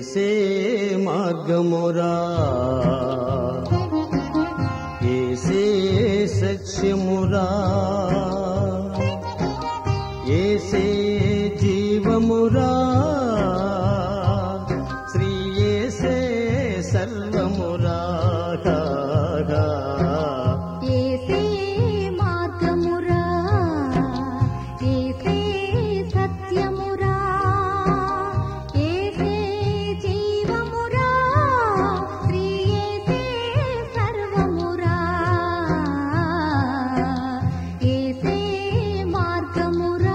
ఏసే మార్గమురా ఏసే సత్యమురా ఏసే జీవమురా శ్రీ ఏసే సర్వమురా ఏసే మార్గమురా ఏసే సత్యమురా ఏసే జీవమురా శ్రీ ఏసే సర్వమురా ఏసే మార్గమురా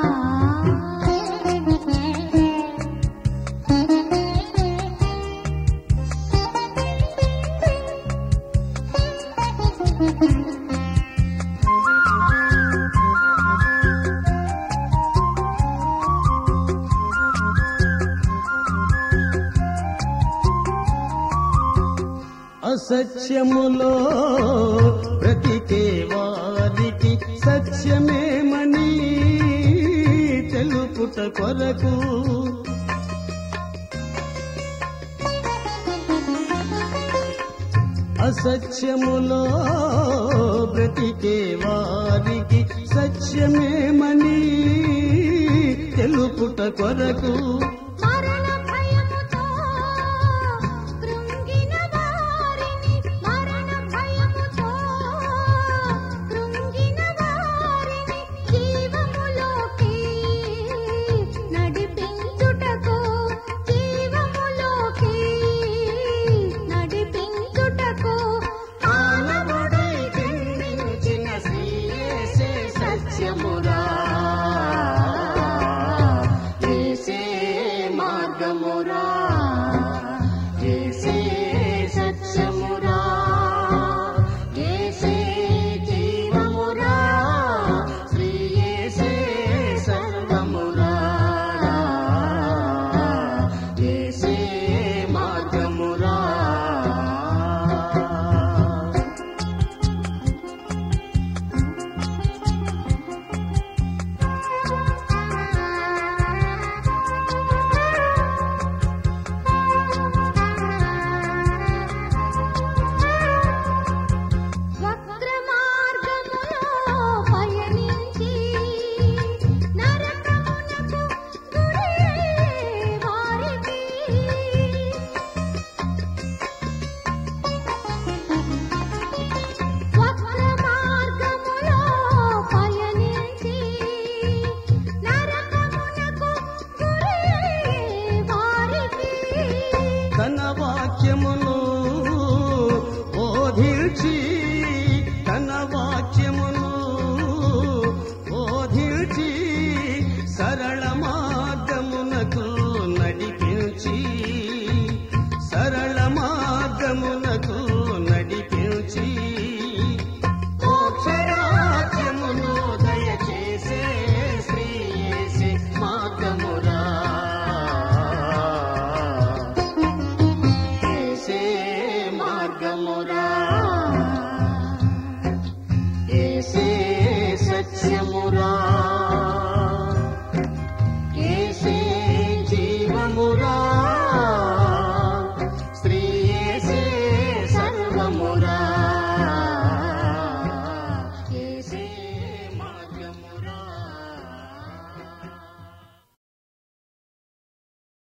అసత్యములో బ్రతికే వారికి సత్యమేమని తెలుపుట కొరకు అసత్యములో బ్రతికే వారికి సత్యమేమని తెలుపుట కొరకు మరణ భయముతో కృంగిన వారిని మరణ భయముతో కృంగిన వారిని జీవములోకి నడిపించుటకు జీవములోకి నడిపించుటకు మానవుడై జన్మించిన శ్రీయేసే సత్యమురా ఏసే మార్గమురా ఏసే సత్యమురా ఏసే జీవమురా శ్రీయేసే సర్వమురా ఏసే మార్గమురా వక్ర మార్గములో పయనించి నరకమునకు గురయ్యే వారికి వక్ర మార్గములో పయనించి నరకమునకు గురయ్యే వారికి తన వాక్యమును బోధించి తన వాక్యమును బోధించి సరళ మార్గమునకు నడిపించి సరళ మార్గమునకు నడిపించి మోక్షరాజ్యమును దయచేసే శ్రీ యేసే మార్గమురా ఏసే మార్గమురా ఏసే సత్యమురా ఏసే జీవమురా